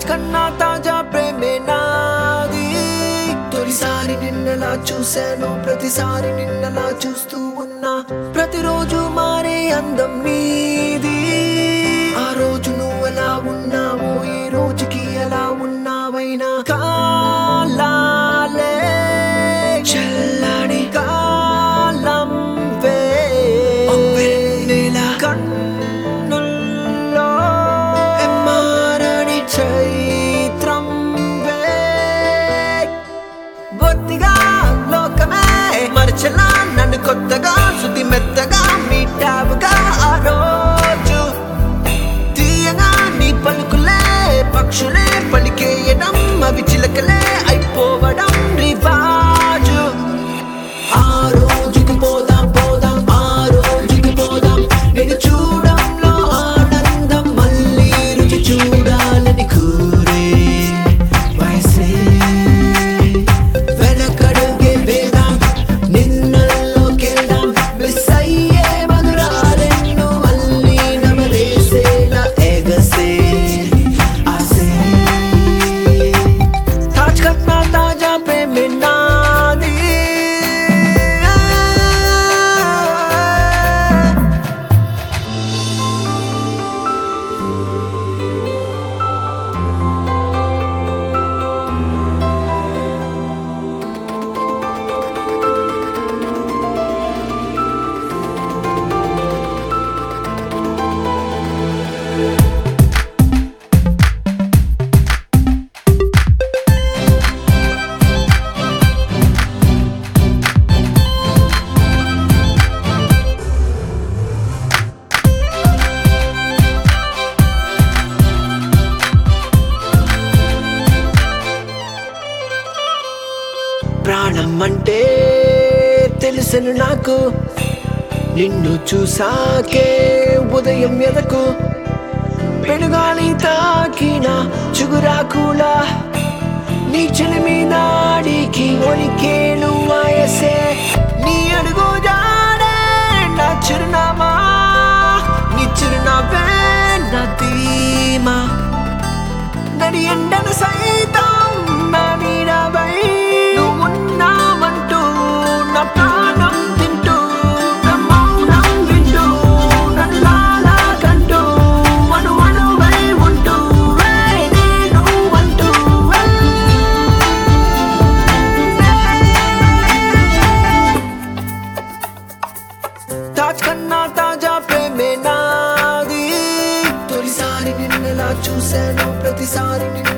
కన్నా తాజా ప్రేమే నాది తొలిసారి నిన్నలా చూశాను ప్రతిసారి నిన్నలా చూస్తూ ఉన్నా ప్రతిరోజు మారే అందం నీది ఆ రోజు నువ్వు ఎలా ఉన్నావో ఈ రోజుకి ఎలా ఉన్నావైనా కాలాలే చల్లని కాలం వేలా కన్నుల్లో ఎమ్మారని చైత్రం వే బొత్తిగా లోకమే మరచలా నన్ను కొత్తగా శుద్ధి మెత్తగా మీటావుగా ఆ రోజు తీయగా నీ పలుకులే పక్షులే పలికేయడం అవి చిలకలే అయిపోవడం రివాజు ఆ రోజుకి పోదాం పోదాం ఆ రోజుకి పోదాం నేను చూడంలో ఆనందం మళ్ళీ రుచి చూడాలని కూరే వయసే వెనకడుగే వేదాం నిన్నల్లోకెళ్దాం మిస్ అయ్యే మధురాలెన్నో మళ్ళీ నమలేసేలా ఎగసే ఆసే తాజ్ కన్నా తాజా ప్రేమే నాది ప్రాణం అంటే తెలుసను నాకు నిన్ను చూసాకే ఉదయం ఎదకు పెనుగాలి తాకిన చిగురాకులా నీ చెలిమి నాడికి ఒలికేను వయసే నీ అడుగు జాడే నా చిరునామా నీ చిరునామే నా ధీమా నడి ఎండను సైతం నా నీడవై నువ్వున్నామంటూ నా ప్రాణం తింటూ నా మౌనం వింటూ నల్లాలా కంటూ అను అణువై ఉంటూ వే నేను అంటూ వే. తాజ్ కన్నా తాజా ప్రేమే నాది తొలిసారి నిన్నలా చూశాను ప్రతిసారి నిన్ను